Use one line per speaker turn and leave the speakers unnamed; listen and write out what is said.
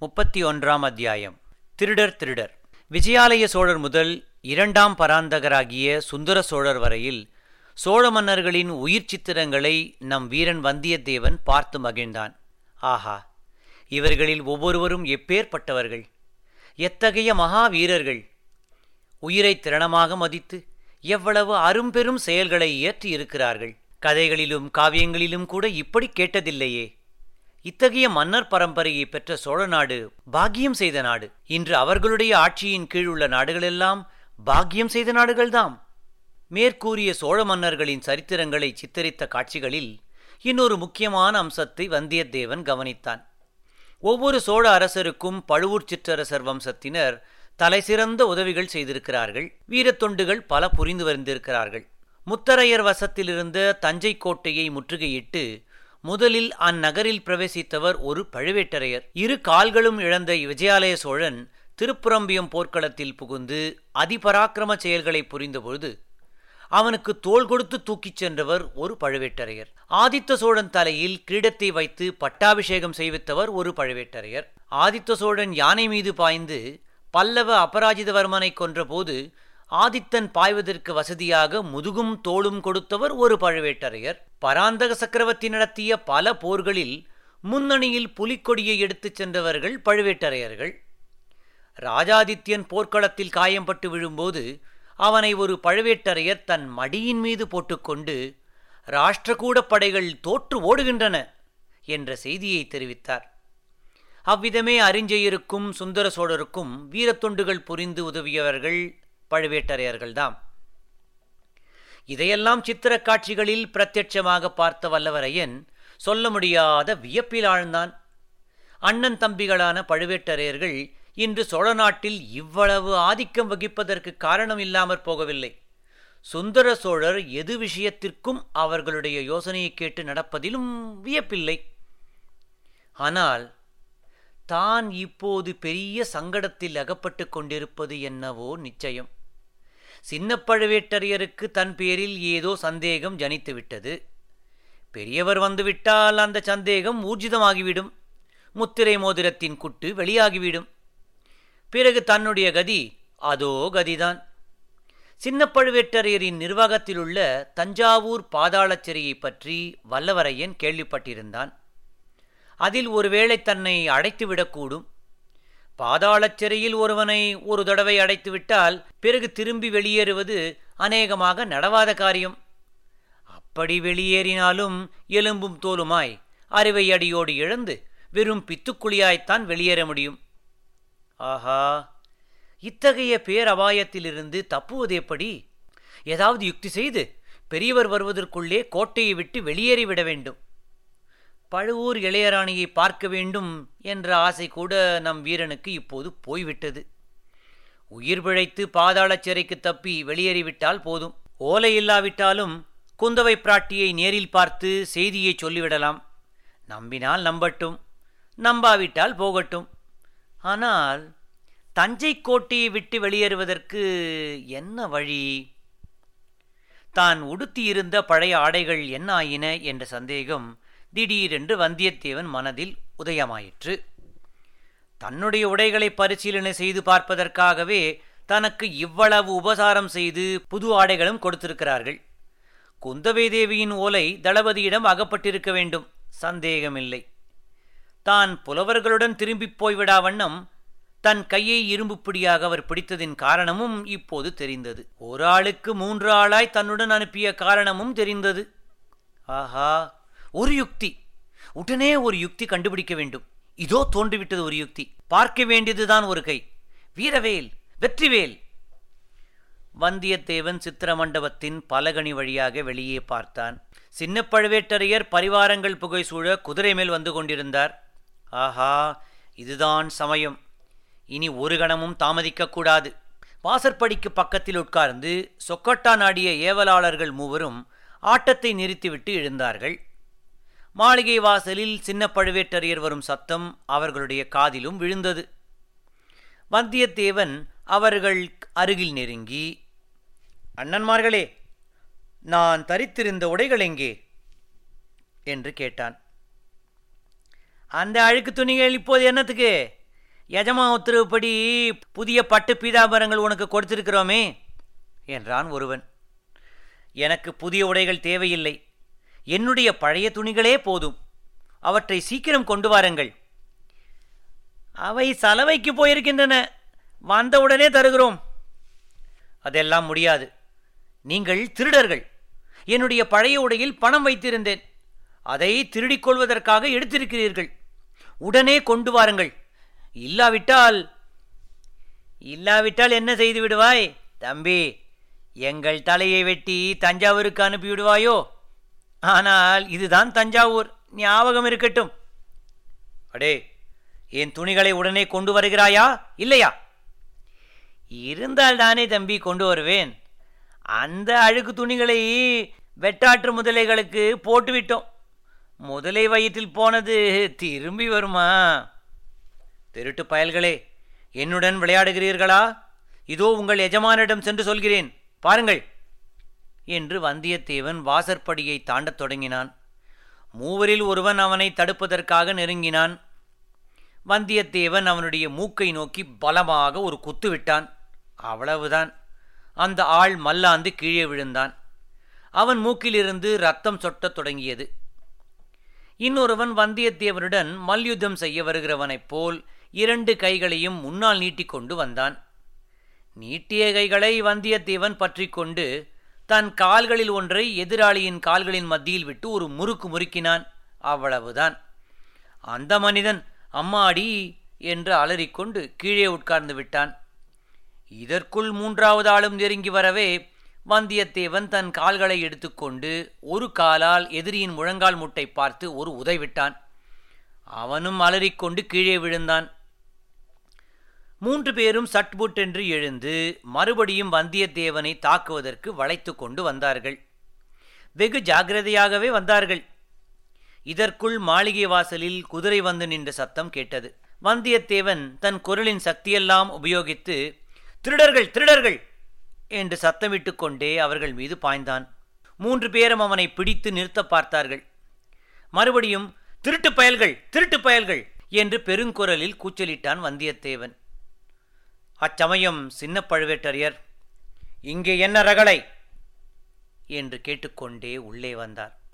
முப்பத்தி ஒன்றாம் அத்தியாயம் திருடர் திருடர் விஜயாலய சோழர் முதல் இரண்டாம் பராந்தகராகிய சுந்தர சோழர் வரையில் சோழ மன்னர்களின் உயிர் சித்திரங்களை நம் வீரன் வந்தியத்தேவன் பார்த்து மகிழ்ந்தான் ஆஹா இவர்களில் ஒவ்வொருவரும் எப்பேற்பட்டவர்கள் எத்தகைய மகா வீரர்கள் உயிரை திறனமாக மதித்து எவ்வளவு அரும்பெரும் செயல்களை இயற்றி இருக்கிறார்கள் கதைகளிலும் காவியங்களிலும் கூட இப்படி கேட்டதில்லையே இத்தகைய மன்னர் பரம்பரையை பெற்ற சோழ நாடு பாக்கியம் செய்த நாடு இன்று அவர்களுடைய ஆட்சியின் கீழ் உள்ள நாடுகளெல்லாம் பாக்கியம் செய்த நாடுகள்தாம் மேற்கூறிய சோழ மன்னர்களின் சரித்திரங்களை சித்தரித்த காட்சிகளில் இன்னொரு முக்கியமான அம்சத்தை வந்தியத்தேவன் கவனித்தான் ஒவ்வொரு சோழ அரசருக்கும் பழுவூர் சிற்றரசர் வம்சத்தினர் தலைசிறந்த உதவிகள் செய்திருக்கிறார்கள் வீரத்தொண்டுகள் பல புரிந்து வந்திருக்கிறார்கள் முத்தரையர் வசத்திலிருந்த தஞ்சை கோட்டையை முற்றுகையிட்டு முதலில் அந்நகரில் பிரவேசித்தவர் ஒரு பழுவேட்டரையர் இரு கால்களும் இழந்த விஜயாலய சோழன் திருப்புரம்பியம் போர்க்களத்தில் புகுந்து அதிபராக்கிரம செயல்களை புரிந்தபொழுது அவனுக்கு தோள் கொடுத்து தூக்கிச் சென்றவர் ஒரு பழுவேட்டரையர் ஆதித்த சோழன் தலையில் கிரீடத்தை வைத்து பட்டாபிஷேகம் செய்வித்தவர் ஒரு பழுவேட்டரையர் ஆதித்த சோழன் யானை மீது பாய்ந்து பல்லவ அபராஜிதவர்மனை கொன்றபோது ஆதித்தன் பாய்வதற்கு வசதியாக முதுகும் தோளும் கொடுத்தவர் ஒரு பழுவேட்டரையர் பராந்தக சக்கரவர்த்தி நடத்திய பல போர்களில் முன்னணியில் புலிக்கொடியை எடுத்துச் சென்றவர்கள் பழுவேட்டரையர்கள் ராஜாதித்யன் போர்க்களத்தில் காயம்பட்டு விழும்போது அவனை ஒரு பழுவேட்டரையர் தன் மடியின் மீது போட்டுக்கொண்டு ராஷ்டிரகூட படைகள் தோற்று ஓடுகின்றன என்ற செய்தியை தெரிவித்தார் அவ்விதமே அறிஞ்செயருக்கும் சுந்தர சோழருக்கும் வீரத்தொண்டுகள் புரிந்து உதவியவர்கள் பழுவேட்டரையர்கள்தாம் இதையெல்லாம் சித்திரக் காட்சிகளில் பிரத்யட்சமாக பார்த்த வல்லவரையன் சொல்ல முடியாத வியப்பில் ஆழ்ந்தான் அண்ணன் தம்பிகளான பழுவேட்டரையர்கள் இன்று சோழ நாட்டில் இவ்வளவு ஆதிக்கம் வகிப்பதற்கு காரணம் இல்லாமற் போகவில்லை சுந்தர சோழர் எது விஷயத்திற்கும் அவர்களுடைய யோசனையை கேட்டு நடப்பதிலும் வியப்பில்லை ஆனால் தான் இப்போது பெரிய சங்கடத்தில் அகப்பட்டு கொண்டிருப்பது என்னவோ நிச்சயம் சின்ன பழுவேட்டரையருக்கு தன் பேரில் ஏதோ சந்தேகம் ஜனித்துவிட்டது பெரியவர் வந்துவிட்டால் அந்த சந்தேகம் ஊர்ஜிதமாகிவிடும் முத்திரை மோதிரத்தின் குட்டு வெளியாகிவிடும் பிறகு தன்னுடைய கதி அதோ கதிதான் சின்ன பழுவேட்டரையரின் நிர்வாகத்திலுள்ள தஞ்சாவூர் பாதாளச் சிறையை பற்றி வல்லவரையன் கேள்விப்பட்டிருந்தான் அதில் ஒருவேளை தன்னை அடைத்துவிடக்கூடும் பாதாளச் சிறையில் ஒருவனை ஒரு தடவை அடைத்துவிட்டால் பிறகு திரும்பி வெளியேறுவது அநேகமாக நடவாத காரியம் அப்படி வெளியேறினாலும் எலும்பும் தோலுமாய் அறுவை அடியோடு இழந்து வெறும் பித்துக்குழியாய்த்தான் வெளியேற முடியும் ஆஹா இத்தகைய பேரபாயத்திலிருந்து தப்புவது எப்படி ஏதாவது யுக்தி செய்து பெரியவர் வருவதற்குள்ளே கோட்டையை விட்டு வெளியேறிவிட வேண்டும் பழுவூர் இளையராணியை பார்க்க வேண்டும் என்ற ஆசை கூட நம் வீரனுக்கு இப்போது போய்விட்டது உயிர் பிழைத்து பாதாளச் சிறைக்கு தப்பி வெளியேறிவிட்டால் போதும் ஓலை இல்லாவிட்டாலும் குந்தவை பிராட்டியை நேரில் பார்த்து செய்தியை சொல்லிவிடலாம் நம்பினால் நம்பட்டும் நம்பாவிட்டால் போகட்டும் ஆனால் தஞ்சை கோட்டையை விட்டு வெளியேறுவதற்கு என்ன வழி தான் உடுத்தியிருந்த பழைய ஆடைகள் என்ன ஆயின என்ற சந்தேகம் திடீரென்று வந்தியத்தேவன் மனதில் உதயமாயிற்று தன்னுடைய உடைகளை பரிசீலனை செய்து பார்ப்பதற்காகவே தனக்கு இவ்வளவு உபசாரம் செய்து புது ஆடைகளும் கொடுத்திருக்கிறார்கள் குந்தவை தேவியின் ஓலை தளபதியிடம் அகப்பட்டிருக்க வேண்டும் சந்தேகமில்லை தான் புலவர்களுடன் திரும்பிப் போய்விடா வண்ணம் தன் கையை இரும்பு பிடியாக அவர் பிடித்ததின் காரணமும் இப்போது தெரிந்தது ஒரு ஆளுக்கு மூன்று ஆளாய் தன்னுடன் அனுப்பிய காரணமும் தெரிந்தது ஆஹா ஒரு யுக்தி உடனே ஒரு யுக்தி கண்டுபிடிக்க வேண்டும் இதோ தோன்றிவிட்டது ஒரு யுக்தி பார்க்க வேண்டியதுதான் ஒரு கை வீரவேல் வெற்றிவேல் வந்தியத்தேவன் சித்திர மண்டபத்தின் பலகணி வழியாக வெளியே பார்த்தான் சின்ன பழுவேட்டரையர் பரிவாரங்கள் புகை சூழ குதிரை மேல் வந்து கொண்டிருந்தார் ஆஹா இதுதான் சமயம் இனி ஒரு கணமும் தாமதிக்கக்கூடாது வாசற்படிக்கு பக்கத்தில் உட்கார்ந்து சொக்கட்டா நாடிய ஏவலாளர்கள் மூவரும் ஆட்டத்தை நிறுத்திவிட்டு எழுந்தார்கள் மாளிகை வாசலில் சின்ன பழுவேட்டரையர் வரும் சத்தம் அவர்களுடைய காதிலும் விழுந்தது வந்தியத்தேவன் அவர்கள் அருகில் நெருங்கி அண்ணன்மார்களே நான் தரித்திருந்த உடைகள் எங்கே என்று கேட்டான் அந்த அழுக்கு துணிகள் இப்போது என்னத்துக்கு எஜமா உத்தரவுப்படி புதிய பட்டு பீதாபரங்கள் உனக்கு கொடுத்திருக்கிறோமே என்றான் ஒருவன் எனக்கு புதிய உடைகள் தேவையில்லை என்னுடைய பழைய துணிகளே போதும் அவற்றை சீக்கிரம் கொண்டு வாருங்கள் அவை சலவைக்கு போயிருக்கின்றன வந்தவுடனே தருகிறோம் அதெல்லாம் முடியாது நீங்கள் திருடர்கள் என்னுடைய பழைய உடையில் பணம் வைத்திருந்தேன் அதை திருடிக் கொள்வதற்காக எடுத்திருக்கிறீர்கள் உடனே கொண்டு வாருங்கள் இல்லாவிட்டால் இல்லாவிட்டால் என்ன செய்து விடுவாய் தம்பி எங்கள் தலையை வெட்டி தஞ்சாவூருக்கு அனுப்பி விடுவாயோ ஆனால் இதுதான் தஞ்சாவூர் ஞாபகம் இருக்கட்டும் அடே என் துணிகளை உடனே கொண்டு வருகிறாயா இல்லையா இருந்தால் தானே தம்பி கொண்டு வருவேன் அந்த அழுக்கு துணிகளை வெட்டாற்று முதலைகளுக்கு போட்டுவிட்டோம் முதலை வயிற்றில் போனது திரும்பி வருமா திருட்டு பயல்களே என்னுடன் விளையாடுகிறீர்களா இதோ உங்கள் எஜமானிடம் சென்று சொல்கிறேன் பாருங்கள் என்று வந்தியத்தேவன் வாசற்படியை தாண்டத் தொடங்கினான் மூவரில் ஒருவன் அவனை தடுப்பதற்காக நெருங்கினான் வந்தியத்தேவன் அவனுடைய மூக்கை நோக்கி பலமாக ஒரு குத்து விட்டான் அவ்வளவுதான் அந்த ஆள் மல்லாந்து கீழே விழுந்தான் அவன் மூக்கிலிருந்து ரத்தம் சொட்டத் தொடங்கியது இன்னொருவன் வந்தியத்தேவனுடன் மல்யுத்தம் செய்ய வருகிறவனைப் போல் இரண்டு கைகளையும் முன்னால் நீட்டிக்கொண்டு வந்தான் நீட்டிய கைகளை வந்தியத்தேவன் பற்றி கொண்டு தன் கால்களில் ஒன்றை எதிராளியின் கால்களின் மத்தியில் விட்டு ஒரு முறுக்கு முறுக்கினான் அவ்வளவுதான் அந்த மனிதன் அம்மாடி என்று அலறிக்கொண்டு கீழே உட்கார்ந்து விட்டான் இதற்குள் மூன்றாவது ஆளும் நெருங்கி வரவே வந்தியத்தேவன் தன் கால்களை எடுத்துக்கொண்டு ஒரு காலால் எதிரியின் முழங்கால் முட்டை பார்த்து ஒரு உதைவிட்டான் அவனும் அலறிக்கொண்டு கீழே விழுந்தான் மூன்று பேரும் சட்புட்டென்று எழுந்து மறுபடியும் வந்தியத்தேவனை தாக்குவதற்கு வளைத்து கொண்டு வந்தார்கள் வெகு ஜாகிரதையாகவே வந்தார்கள் இதற்குள் மாளிகை வாசலில் குதிரை வந்து நின்ற சத்தம் கேட்டது வந்தியத்தேவன் தன் குரலின் சக்தியெல்லாம் உபயோகித்து திருடர்கள் திருடர்கள் என்று சத்தமிட்டு கொண்டே அவர்கள் மீது பாய்ந்தான் மூன்று பேரும் அவனை பிடித்து நிறுத்த பார்த்தார்கள் மறுபடியும் திருட்டு பயல்கள் திருட்டு பயல்கள் என்று பெருங்குரலில் கூச்சலிட்டான் வந்தியத்தேவன் அச்சமயம் சின்ன பழுவேட்டரையர் இங்கே என்ன ரகளை என்று கேட்டுக்கொண்டே உள்ளே வந்தார்